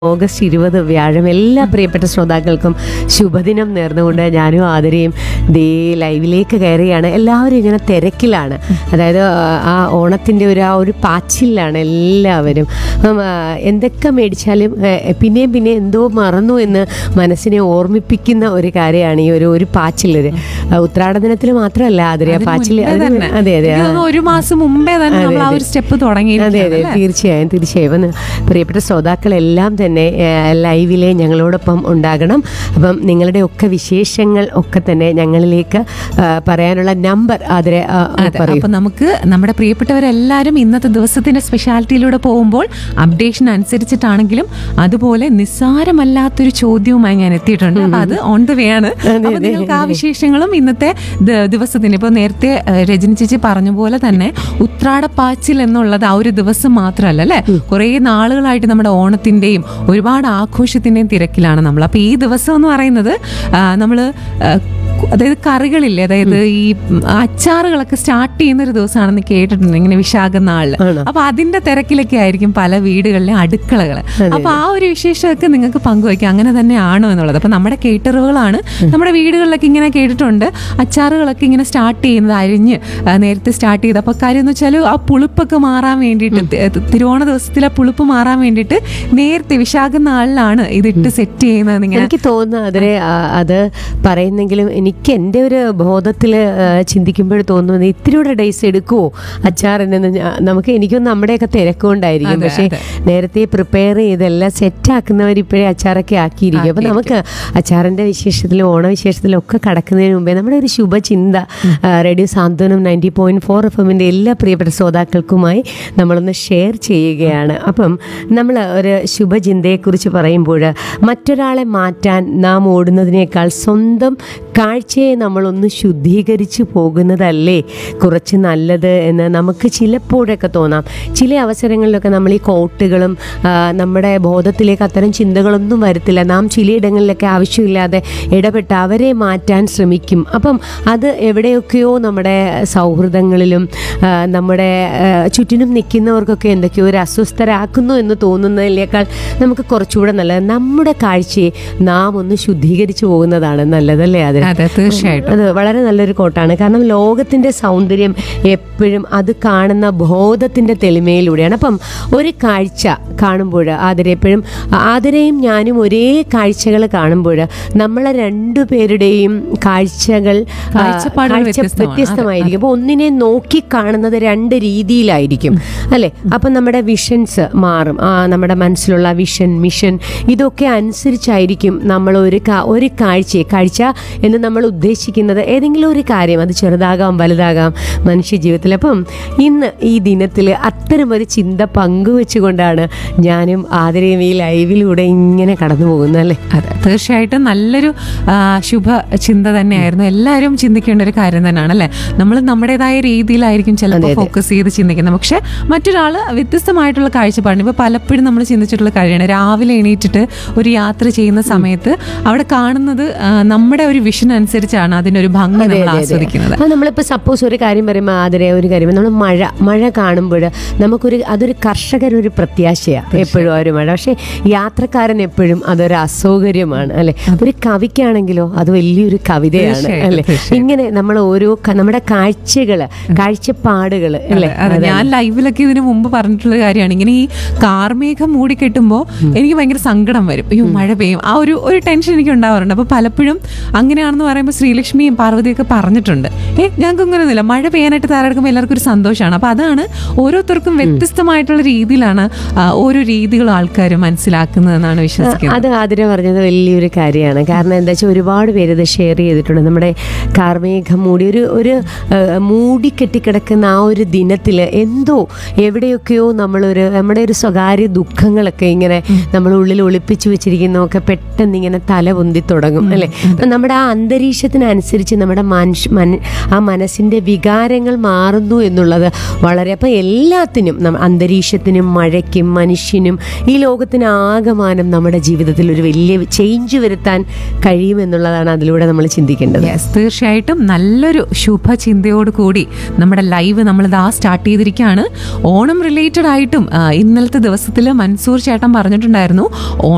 August ഇരുപത് വ്യാഴം എല്ലാ പ്രിയപ്പെട്ട ശ്രോതാക്കൾക്കും ശുഭദിനം നേർന്നുകൊണ്ട് ഞാനും ആദരയും ദേ ലൈവിലേക്ക് കയറിയാണ് എല്ലാവരും ഇങ്ങനെ തിരക്കിലാണ് അതായത് ആ ഓണത്തിൻ്റെ ഒരു ആ ഒരു പാച്ചിലാണ് എല്ലാവരും അപ്പം ആ, എന്തൊക്കെ മേടിച്ചാലും ഏ, പിന്നെയും പിന്നെ എന്തോ മറന്നു എന്ന് മനസ്സിനെ ഓർമ്മിപ്പിക്കുന്ന ഒരു കാര്യമാണ് ഈ ഒരു ഒരു പാച്ചിലൊരു ഉത്രാടദിനത്തിൽ മാത്രമല്ല ആദരയ അതിന് പാച്ചിൽ മുൻപേ അതിന് തന്നെ. അതെ അതെ എനിക്ക് ആ. തോന്നുന്നു ഒരു മാസം മുമ്പേ തന്നെ നമ്മൾ ആ ഒരു സ്റ്റെപ്പ് തുടങ്ങി അതെ അതെ തീർച്ചയായും തീർച്ചയായും ഒന്ന് പ്രിയപ്പെട്ട ശ്രോതാക്കളെല്ലാം തന്നെ ഏഹ്, ലൈവിലെ ഞങ്ങളോടൊപ്പം ഉണ്ടാകണം അപ്പം നിങ്ങളുടെ ഒക്കെ വിശേഷങ്ങൾ ഒക്കെ തന്നെ ഞങ്ങളിലേക്ക് ഏഹ്, പറയാനുള്ള നമ്പർ അതിരെ അതെ പറയൂ അപ്പൊ നമുക്ക് നമ്മുടെ പ്രിയപ്പെട്ടവരെല്ലാരും ഇന്നത്തെ ദിവസത്തിന്റെ സ്പെഷ്യാലിറ്റിയിലൂടെ പോകുമ്പോൾ അപ്ഡേഷൻ അനുസരിച്ചിട്ടാണെങ്കിലും അതുപോലെ നിസ്സാരമല്ലാത്തൊരു ചോദ്യവുമായി ഞാൻ എത്തിയിട്ടുണ്ട് അപ്പൊ അത് ഓൺ ദ വേ ആണ് അപ്പൊ നിങ്ങൾക്ക് ആ വിശേഷങ്ങളും ഇന്നത്തെ ദ- ദിവസത്തിന് ഇപ്പൊ നേരത്തെ ഏഹ്, രജനി ചേച്ചി പറഞ്ഞ പോലെ തന്നെ ഉത്രാടപ്പാച്ചിൽ എന്നുള്ളത് ആ ഒരു ദിവസം മാത്രമല്ല അല്ലെ കുറെ നാളുകളായിട്ട് നമ്മുടെ ഓണത്തിന്റെയും ഒരുപാട് ആഘോഷത്തിന്റെയും തിരക്കിലാണ് നമ്മൾ അപ്പൊ ഈ ദിവസം എന്ന് പറയുന്നത് ആ, നമ്മള് ആ, അതായത് കറികളില്ലേ അതായത് ഈ ഉം, അച്ചാറുകളൊക്കെ സ്റ്റാർട്ട് ചെയ്യുന്ന ഒരു ദിവസമാണെന്ന് കേട്ടിട്ടുണ്ട് ഇങ്ങനെ വിശാഖ നാളില് ആണോ? അപ്പൊ അതിന്റെ തിരക്കിലൊക്കെ ആയിരിക്കും പല വീടുകളിലെ അടുക്കളകൾ അപ്പൊ ആ ഒരു വിശേഷമൊക്കെ നിങ്ങൾക്ക് പങ്കുവയ്ക്കാം അങ്ങനെ തന്നെ ആണോ എന്നുള്ളത് അപ്പൊ നമ്മുടെ കേട്ടറിവുകളാണ് നമ്മുടെ വീടുകളിലൊക്കെ ഇങ്ങനെ കേട്ടിട്ടുണ്ട് അച്ചാറുകളൊക്കെ ഇങ്ങനെ സ്റ്റാർട്ട് ചെയ്യുന്നത് അരിഞ്ഞ് ആ, നേരത്തെ സ്റ്റാർട്ട് ചെയ്ത് അപ്പൊ കാര്യം എന്ന് വെച്ചാൽ ആ പുളിപ്പൊക്കെ മാറാൻ വേണ്ടിയിട്ട് തി- തി- തിരുവോണ ദിവസത്തിലെ പുളിപ്പ് മാറാൻ വേണ്ടിയിട്ട് നേരത്തെ വിശാഖ നാളിലാണ് ഇതിട്ട് സെറ്റ് ചെയ്യുന്നത് ഇങ്ങനെ എനിക്ക് തോന്നുന്നു അതിരെ ആ, അത് പറയുന്നെങ്കിലും എനിക്ക് എൻ്റെ ഒരു ബോധത്തിൽ ചിന്തിക്കുമ്പോൾ തോന്നുന്നത് ഇത്തിരി കൂടെ ഡേയ്സ് എടുക്കുമോ അച്ചാറിനെന്ന് ഞാ- നമുക്ക് എനിക്കൊന്ന് നമ്മുടെയൊക്കെ തിരക്കുകൊണ്ടായിരിക്കും അതെ, പക്ഷേ അതെ. നേരത്തെ പ്രിപ്പയർ ചെയ്തെല്ലാം സെറ്റാക്കുന്നവർ ഇപ്പോഴേ അച്ചാറൊക്കെ ആക്കിയിരിക്കും അപ്പം നമുക്ക് അച്ചാറിൻ്റെ വിശേഷത്തിലും ഓണവിശേഷത്തിലും ഒക്കെ കടക്കുന്നതിന് മുമ്പേ നമ്മുടെ ഒരു ശുഭചിന്ത ആ, radio Santhwanam ninety point four F എമ്മിൻ്റെ എല്ലാ പ്രിയപ്പെട്ട ശ്രോതാക്കൾക്കുമായി നമ്മളൊന്ന് ഷെയർ ചെയ്യുകയാണ് അപ്പം നമ്മൾ ഒരു ശുഭചിന്തയെക്കുറിച്ച് പറയുമ്പോൾ മറ്റൊരാളെ മാറ്റാൻ നാം ഓടുന്നതിനേക്കാൾ സ്വന്തം കാഴ്ചയെ നമ്മളൊന്ന് ശുദ്ധീകരിച്ചു പോകുന്നതല്ലേ കുറച്ച് നല്ലത് എന്ന് നമുക്ക് ചിലപ്പോഴൊക്കെ തോന്നാം ചില അവസരങ്ങളിലൊക്കെ നമ്മൾ ഈ കോട്ടുകളും ആ, നമ്മുടെ ബോധത്തിലേക്ക് അത്തരം ചിന്തകളൊന്നും വരത്തില്ല നാം ചിലയിടങ്ങളിലൊക്കെ ആവശ്യമില്ലാതെ ഇടപെട്ട് അവരെ മാറ്റാൻ ശ്രമിക്കും അപ്പം അത് എവിടെയൊക്കെയോ നമ്മുടെ സൗഹൃദങ്ങളിലും ആ, നമ്മുടെ ആ, ചുറ്റിനും നിൽക്കുന്നവർക്കൊക്കെ എന്തൊക്കെയോ ഒരു അസ്വസ്ഥരാക്കുന്നു എന്ന് തോന്നുന്നതിനേക്കാൾ നമുക്ക് കുറച്ചുകൂടെ നല്ലത് നമ്മുടെ കാഴ്ചയെ നാം ഒന്ന് ശുദ്ധീകരിച്ചു പോകുന്നതാണ് നല്ലതല്ലേ അതിന് അതെ തീർച്ചയായിട്ടും അത് വളരെ നല്ലൊരു കോട്ടാണ് കാരണം ലോകത്തിന്റെ സൗന്ദര്യം എപ്പോഴും അത് കാണുന്ന ബോധത്തിന്റെ തെളിമയിലൂടെയാണ് അപ്പം ഒരു കാഴ്ച കാണുമ്പോൾ ആതിര എപ്പോഴും ആതിരയും ഞാനും ഒരേ കാഴ്ചകൾ കാണുമ്പോൾ നമ്മളെ രണ്ടുപേരുടെയും കാഴ്ചകൾ ആ, കാഴ്ചപ്പാടുകൾ കാഴ്ച വ്യത്യസ്തമാണ്. വ്യത്യസ്തമായിരിക്കും അപ്പോൾ ഒന്നിനെ നോക്കി കാണുന്നത് രണ്ട് രീതിയിലായിരിക്കും അല്ലെ അപ്പം നമ്മുടെ വിഷൻസ് മാറും ആ നമ്മുടെ മനസ്സിലുള്ള വിഷൻ മിഷൻ ഇതൊക്കെ അനുസരിച്ചായിരിക്കും നമ്മൾ ഒരു കാ- ഒരു കാഴ്ചയെ കാഴ്ച എന്ന് നമ്മൾ ഉദ്ദേശിക്കുന്നത് ഏതെങ്കിലും ഒരു കാര്യം അത് ചെറുതാകാം വലുതാകാം മനുഷ്യ ജീവിതത്തിൽ അപ്പം ഇന്ന് ഈ ദിനത്തിൽ അത്തരം ഒരു ചിന്ത പങ്കുവെച്ചുകൊണ്ടാണ് ഞാനും ആദരയും ഈ ലൈവിലൂടെ ഇങ്ങനെ കടന്നു പോകുന്നത് അല്ലേ അതെ തീർച്ചയായിട്ടും നല്ലൊരു ആ, ശുഭ ചിന്ത തന്നെയായിരുന്നു എല്ലാവരും ചിന്തിക്കേണ്ട ഒരു കാര്യം തന്നെയാണ് അല്ലെ നമ്മൾ നമ്മുടേതായ രീതിയിലായിരിക്കും ചിലപ്പോൾ ഫോക്കസ് ചെയ്ത് ചിന്തിക്കുന്നത് പക്ഷെ മറ്റൊരാൾ വ്യത്യസ്തമായിട്ടുള്ള കാഴ്ചപ്പാടുണ്ട് ഇപ്പൊ പലപ്പോഴും നമ്മൾ ചിന്തിച്ചിട്ടുള്ള കാര്യമാണ് രാവിലെ എണീറ്റിട്ട് ഒരു യാത്ര ചെയ്യുന്ന സമയത്ത് അവിടെ കാണുന്നത് ആ, നമ്മുടെ ഒരു വിഷൻ അനുസരിച്ചാണ് അതിനൊരു ഭംഗി നമ്മൾ ആസ്വദിക്കുന്നത് അപ്പോൾ നമ്മളിപ്പോൾ സപ്പോസ് ഒരു കാര്യം പറയുമ്പോൾ ആദരെ ഒരു കാര്യം നമ്മൾ മഴ മഴ കാണുമ്പോൾ നമുക്കൊരു അതൊരു കർഷകർ ഒരു പ്രത്യാശയാണ് എപ്പോഴും ആ ഒരു മഴ പക്ഷേ യാത്രക്കാരൻ എപ്പോഴും അതൊരു അസൗകര്യമാണ് അല്ലെ ഒരു കവിക്കാണെങ്കിലോ അത് വലിയൊരു കവിതയാണ് തീർച്ചയായിട്ടും, അല്ലെ തീർച്ചയായിട്ടും. ഇങ്ങനെ നമ്മൾ ഓരോ ക- നമ്മുടെ കാഴ്ചകള് കാഴ്ചപ്പാടുകൾ അല്ലെ അതെ ഞാൻ ലൈവിലൊക്കെ ഇതിന് മുമ്പ് പറഞ്ഞിട്ടുള്ള കാര്യമാണ് ഇങ്ങനെ ഈ കാർമേഘം മൂടിക്കെട്ടുമ്പോൾ എനിക്ക് ഭയങ്കര സങ്കടം വരും അയ്യോ മഴ പെയ്യും ആ ഒരു ഒരു ടെൻഷൻ എനിക്ക് ഉണ്ടാവാറുണ്ട് അപ്പൊ പലപ്പോഴും അങ്ങനെയാണെന്ന് പറയുമ്പോൾ ശ്രീലക്ഷ്മിയും പാർവതിയൊക്കെ പറഞ്ഞിട്ടുണ്ട് ഏ ഞങ്ങൾക്ക് ഇങ്ങനെയൊന്നുമില്ല മഴ പെയ്യാനായിട്ട് തയ്യാറെടുക്കുമ്പോൾ എല്ലാവർക്കും ഒരു സന്തോഷമാണ് അപ്പൊ അതാണ് ഓരോരുത്തർക്കും വ്യത്യസ്തമായിട്ടുള്ള രീതിയിലാണ് ആ, ഓരോ രീതികളും ആൾക്കാർ മനസ്സിലാക്കുന്നതെന്നാണ് വിശ്വസിക്കുന്നത് അത് ആതിര പറഞ്ഞത് വലിയൊരു കാര്യമാണ് കാരണം എന്താ വെച്ചാൽ ഒരുപാട് പേര് ഇത് ഷെയർ ചെയ്തിട്ടുണ്ട് നമ്മുടെ കാർമേഘം മൂടി ഒരു ഒരു ആ, മൂടി കെട്ടിക്കിടക്കുന്ന ആ ഒരു ദിനത്തിൽ എന്തോ എവിടെയൊക്കെയോ നമ്മളൊരു നമ്മുടെ ഒരു സ്വകാര്യ ദുഃഖങ്ങളൊക്കെ ഇങ്ങനെ നമ്മൾ ഉള്ളിൽ ഒളിപ്പിച്ചു വെച്ചിരിക്കുന്നതൊക്കെ പെട്ടെന്ന് ഇങ്ങനെ തല പൊന്തി തുടങ്ങും അല്ലേ അപ്പം നമ്മുടെ ആ അന്തരീക്ഷത്തിനനുസരിച്ച് നമ്മുടെ മനുഷ്യ മന ആ മനസ്സിൻ്റെ വികാരങ്ങൾ മാറുന്നു എന്നുള്ളത് വളരെ അപ്പം എല്ലാത്തിനും നമ്മ- അന്തരീക്ഷത്തിനും മഴയ്ക്കും മനുഷ്യനും ഈ ലോകത്തിന് ആകമാനം നമ്മുടെ ജീവിതത്തിൽ ഒരു വലിയ ചേഞ്ച് വരുത്താൻ കഴിയുമെന്നുള്ളതാണ് അതിലൂടെ നമ്മൾ ചിന്തിക്കേണ്ടത് യെസ് തീർച്ചയായിട്ടും നല്ലൊരു ശുഭചിന്തയോട് കൂടി നമ്മുടെ ലൈവ് നമ്മൾ ഇതാ സ്റ്റാർട്ട് ചെയ്തിരിക്കുകയാണ് ഓണം റിലേറ്റഡ് ആയിട്ടും ആ, ഇന്നലത്തെ ദിവസത്തിൽ മൻസൂർ ചേട്ടൻ പറഞ്ഞിട്ടുണ്ടായിരുന്നു ഓണം